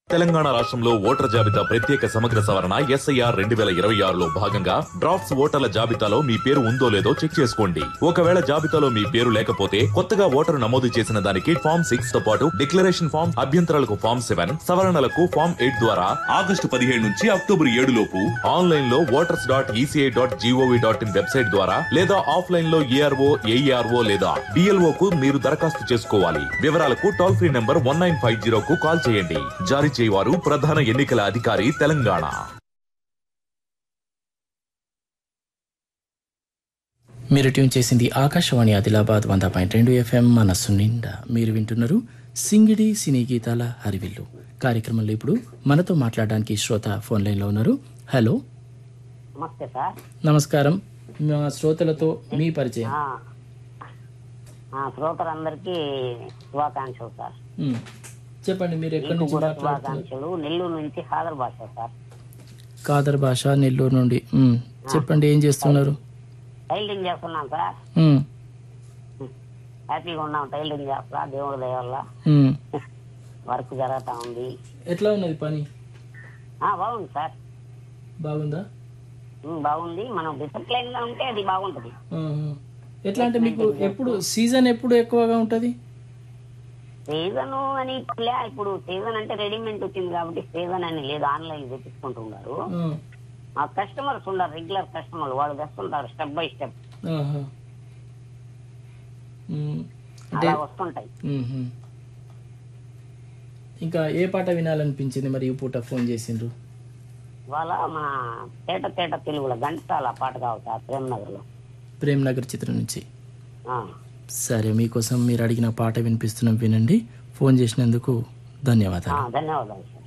తెలంగాణ రాష్ట్రంలో ఓటర్ల జాబితా ప్రత్యేక సమగ్ర సవరణ ఎస్ఐఆర్ రెండు వేల ఇరవై ఆరులో భాగంగా డ్రాఫ్ట్స్ ఓటర్ల జాబితాలో మీ పేరు ఉందో లేదో చెక్ చేసుకోండి ఒకవేళ జాబితాలో మీ పేరు లేకపోతే కొత్తగా ఓటరు నమోదు చేసిన దానికి ఫామ్ సిక్స్ తో పాటు డిక్లరేషన్ ఫామ్ అభ్యంతరాలకు ఫామ్ సెవెన్ సవరణలకు ఫామ్ ఎయిట్ ద్వారా ఆగస్టు పదిహేడు నుంచి అక్టోబర్ ఏడు లోపు ఆన్లైన్ లో voters dot ECI dot GOV dot in website ద్వారా లేదా ఆఫ్లైన్ లో ఏఆర్ఓ ఏఈఆర్ఓ లేదా డిఎల్ఓ కు మీరు దరఖాస్తు చేసుకోవాలి వివరాలకు toll free number one nine five zero కు కాల్ చేయండి జారీ చేయవారు ప్రధాన ఎన్నికల అధికారి తెలంగాణ మీరు ట్యూన్ చేసింది ఆకాశవాణి ఆదిలాబాద్ వంద పాయింట్ రెండు ఎఫ్ఎం మనస్సు నిండా మీరు వింటున్నారు సింగిడి సినీ గీతాల హరివిల్లు కార్యక్రమంలో ఇప్పుడు మనతో మాట్లాడడానికి శ్రోత ఫోన్ లైన్లో ఉన్నారు హలో నమస్తే సార్ నమస్కారం మా శ్రోతలతో మీ పరిచయం ఆ, ఆ, శ్రోతలందరికీ శుభాకాంక్షలు సార్ మ్, చెప్పండి మీరు ఎక్కడి మీకు నుంచి కూడా మాట్లాడుతున్నారు శుభాకాంక్షలు నెల్లూరు నుంచి హాదర్ భాష సార్ కాదర్ భాష నెల్లూరు నుండి మ్, చెప్పండి ఏం చేస్తున్నారు టైలరింగ్ చేస్తున్నాం సార్ మ్, హ్యాపీగా ఉన్నాం టైలరింగ్ చేస్తా దేవుడి దయ వల్ల మ్. వర్క్ జరుగుతా ఉంది ఎట్లా ఉన్నది పని ఆ, బాగుంది సార్ బాగుందా ఉమ్, బాగుంది మనం డిసిప్లైన్ గా ఉంటే అది బాగుంటది ఆహా. ఎట్లా అంటే మీకు ఎప్పుడు సీజన్ ఎప్పుడు ఎక్కువగా ఉంటుంది సీజన్ అని లే, ఇప్పుడు సీజన్ అంటే రెడీమేడ్ వచ్చింది కాబట్టి సీజన్ అని లేదు ఆన్లైన్ తెప్పించుకుంటున్నారు మా కస్టమర్స్ ఉన్నారు రెగ్యులర్ కస్టమర్లు వాళ్ళు తెస్తుంటారు స్టెప్ బై స్టెప్ ఆహా. మ్, అంటే అలా వస్తుంటాయి మ్మ్హ. ఇంకా ఏ పాట వినాలనిపించింది మరి ఈ పూట ఫోన్ చేసిండ్రు వాళ్ళ మన తేట తేట తెలుగులో ఘంటాల పాట కావాలి సార్ ప్రేమ్ నగర్ లో ప్రేమ్ నగర్ చిత్రం నుంచి సరే మీకోసం మీరు అడిగిన పాట వినిపిస్తున్నాం వినండి ఫోన్ చేసినందుకు ధన్యవాదాలు ధన్యవాదాలు సార్